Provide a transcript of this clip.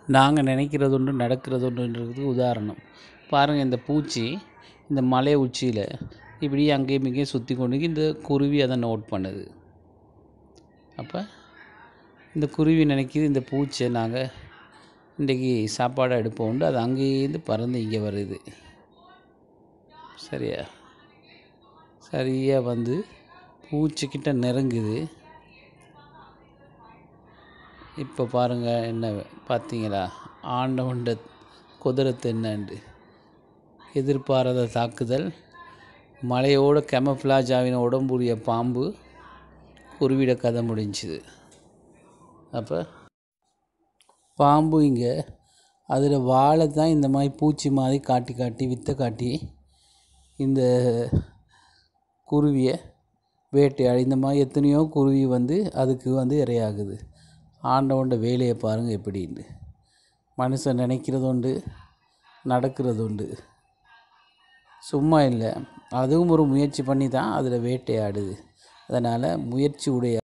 நாங்கள் நினைக்கிறது ஒன்று நடக்கிறது ஒன்றுன்றதுக்கு உதாரணம் பாருங்கள் இந்த பூச்சி இந்த மலை உச்சியில் இப்படி அங்கேயும் இங்கேயும் சுற்றி கொண்டு இந்த குருவி அதை நோட் பண்ணுது அப்போ இந்த குருவி நினைக்கிது இந்த பூச்சியை நாங்கள் இன்றைக்கி சாப்பாடை எடுப்போம்ண்டு அது அங்கேருந்து பறந்து இங்கே வருது சரியா சரியாக வந்து பூச்சிக்கிட்ட நெருங்குது இப்போ பாருங்கள் என்ன பார்த்தீங்களா ஆண்டவன்ட குதிரத்து என்னண்டு எதிர்பாராத தாக்குதல் மலையோட கெமஃப்ளாஜ் ஆகின உடம்புடைய பாம்பு குருவிட கதை முடிஞ்சுது அப்போ பாம்பு இங்கே அதில் வாழை தான் இந்த மாதிரி பூச்சி மாதிரி காட்டி காட்டி வித்தை காட்டி இந்த குருவியை வேட்டையாடி இந்த மாதிரி எத்தனையோ குருவி வந்து அதுக்கு வந்து இரையாகுது ஆண்டவன்ட வேலையை பாருங்கள் எப்படின்னு மனுஷன் நினைக்கிறது உண்டு நடக்கிறது உண்டு சும்மா இல்லை அதுவும் ஒரு முயற்சி பண்ணி தான் அதில் வேட்டையாடுது அதனால் முயற்சி உடைய